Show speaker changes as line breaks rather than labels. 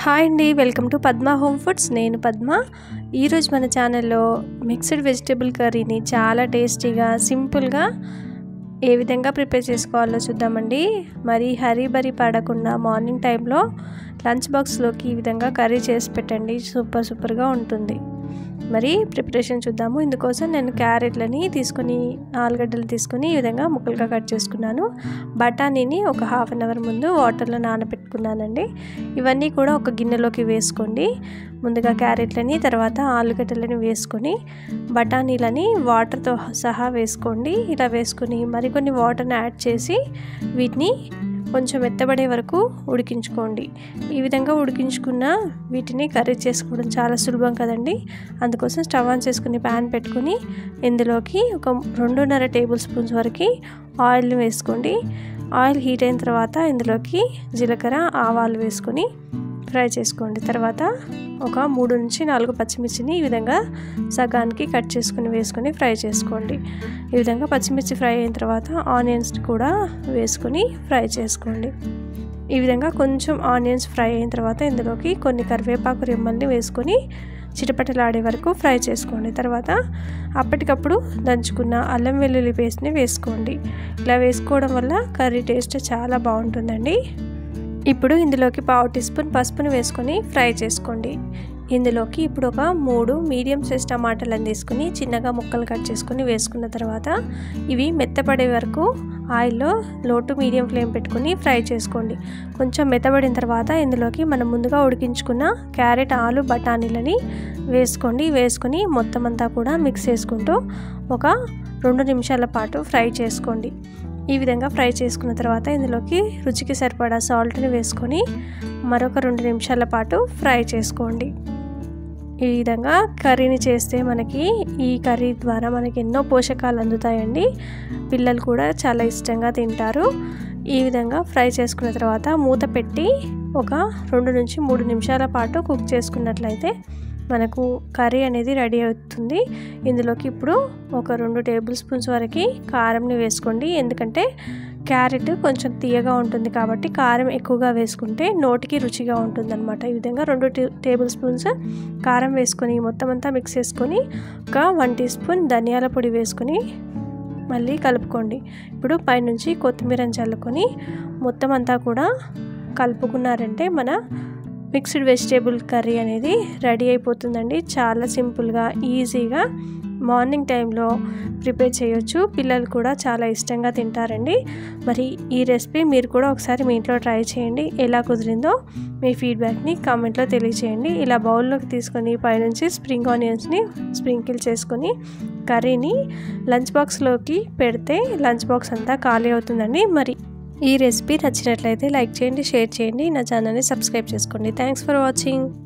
hi అండి welcome to Padma home foods నేను పద్మ ఈరోజు మన ఛానల్లో మిక్స్డ్ వెజిటేబుల్ కర్రీని చాలా టేస్టీగా సింపుల్గా ఏ విధంగా ప్రిపేర్ చేసుకోవాలో చూద్దామండి మరి హరీ బరీ పడకుండా మార్నింగ్ టైంలో లంచ్ బాక్స్లోకి ఈ విధంగా కర్రీ చేసి పెట్టండి సూపర్ సూపర్గా ఉంటుంది మరి ప్రిపరేషన్ చూద్దాము ఇందుకోసం నేను క్యారెట్లని తీసుకొని ఆలుగడ్డలు తీసుకొని ఈ విధంగా ముక్కలుగా కట్ చేసుకున్నాను బఠానీని ఒక హాఫ్ అన్ అవర్ ముందు వాటర్లో నానబెట్టుకున్నానండి ఇవన్నీ కూడా ఒక గిన్నెలోకి వేసుకోండి ముందుగా క్యారెట్లని తర్వాత ఆలుగడ్డలని వేసుకొని బఠానీలని వాటర్తో సహా వేసుకోండి ఇలా వేసుకొని మరికొన్ని వాటర్ని యాడ్ చేసి వీటిని కొంచెం మెత్తబడే వరకు ఉడికించుకోండి ఈ విధంగా ఉడికించుకున్న వీటిని కర్రీ చేసుకోవడం చాలా సులభం కదండి అందుకోసం స్టవ్ ఆన్ చేసుకుని ప్యాన్ పెట్టుకుని ఇందులోకి ఒక రెండున్నర టేబుల్ స్పూన్స్ వరకు ఆయిల్ని వేసుకోండి ఆయిల్ హీట్ అయిన తర్వాత ఇందులోకి జీలకర్ర ఆవాలు వేసుకొని ఫ్రై చేసుకోండి తర్వాత ఒక మూడు నుంచి నాలుగు పచ్చిమిర్చిని ఈ విధంగా సగానికి కట్ చేసుకుని వేసుకొని ఫ్రై చేసుకోండి ఈ విధంగా పచ్చిమిర్చి ఫ్రై అయిన తర్వాత ఆనియన్స్ కూడా వేసుకొని ఫ్రై చేసుకోండి ఈ విధంగా కొంచెం ఆనియన్స్ ఫ్రై అయిన తర్వాత ఇందులోకి కొన్ని కరివేపాకు రెమ్మల్ని వేసుకొని చిటపటలాడే వరకు ఫ్రై చేసుకోండి తర్వాత అప్పటికప్పుడు దంచుకున్న అల్లం వెల్లుల్లి పేస్ట్ని వేసుకోండి ఇలా వేసుకోవడం వల్ల కర్రీ టేస్ట్ చాలా బాగుంటుందండి ఇప్పుడు ఇందులోకి పావు టీ స్పూన్ పసుపుని వేసుకొని ఫ్రై చేసుకోండి ఇందులోకి ఇప్పుడు ఒక మూడు మీడియం సైజ్ టమాటాలను తీసుకుని చిన్నగా ముక్కలు కట్ చేసుకుని వేసుకున్న తర్వాత ఇవి మెత్తపడే వరకు ఆయిల్లో లో టు మీడియం ఫ్లేమ్ పెట్టుకుని ఫ్రై చేసుకోండి కొంచెం మెత్తబడిన తర్వాత ఇందులోకి మనం ముందుగా ఉడికించుకున్న క్యారెట్ ఆలు బఠానీలని వేసుకోండి వేసుకొని మొత్తం అంతా కూడా మిక్స్ చేసుకుంటూ ఒక రెండు నిమిషాల పాటు ఫ్రై చేసుకోండి ఈ విధంగా ఫ్రై చేసుకున్న తర్వాత ఇందులోకి రుచికి సరిపడా సాల్ట్ని వేసుకొని మరొక రెండు నిమిషాల పాటు ఫ్రై చేసుకోండి ఈ విధంగా కర్రీని చేస్తే మనకి ఈ కర్రీ ద్వారా మనకి ఎన్నో పోషకాలు అందుతాయండి పిల్లలు కూడా చాలా ఇష్టంగా తింటారు ఈ విధంగా ఫ్రై చేసుకున్న తర్వాత మూత పెట్టి ఒక రెండు నుంచి మూడు నిమిషాల పాటు కుక్ చేసుకున్నట్లయితే మనకు కర్రీ అనేది రెడీ అవుతుంది ఇందులోకి ఇప్పుడు ఒక రెండు టేబుల్ స్పూన్స్ వరకు కారంని వేసుకోండి ఎందుకంటే క్యారెట్ కొంచెం తీయగా ఉంటుంది కాబట్టి కారం ఎక్కువగా వేసుకుంటే నోటికి రుచిగా ఉంటుందన్నమాట ఈ విధంగా రెండు టేబుల్ స్పూన్స్ కారం వేసుకొని మొత్తం అంతా మిక్స్ చేసుకొని ఒక వన్ టీ స్పూన్ ధనియాల పొడి వేసుకొని మళ్ళీ కలుపుకోండి ఇప్పుడు పైనుంచి కొత్తిమీరని చల్లుకొని మొత్తం అంతా కూడా కలుపుకున్నారంటే మన మిక్స్డ్ వెజిటేబుల్ కర్రీ అనేది రెడీ అయిపోతుందండి చాలా సింపుల్గా ఈజీగా మార్నింగ్ టైంలో ప్రిపేర్ చేయొచ్చు పిల్లలు కూడా చాలా ఇష్టంగా తింటారండి మరి ఈ రెసిపీ మీరు కూడా ఒకసారి మీ ఇంట్లో ట్రై చేయండి ఎలా కుదిరిందో మీ ఫీడ్బ్యాక్ని కామెంట్లో తెలియచేయండి ఇలా బౌల్లోకి తీసుకొని పైనుంచి స్ప్రింగ్ ఆనియన్స్ని స్ప్రింకిల్ చేసుకొని కర్రీని లంచ్ బాక్స్లోకి పెడితే లంచ్ బాక్స్ అంతా ఖాళీ అవుతుందండి మరి ఈ రెసిపీ నచ్చినట్లయితే లైక్ చేయండి షేర్ చేయండి నా ఛానల్ని సబ్స్క్రైబ్ చేసుకోండి థ్యాంక్స్ ఫర్ వాచింగ్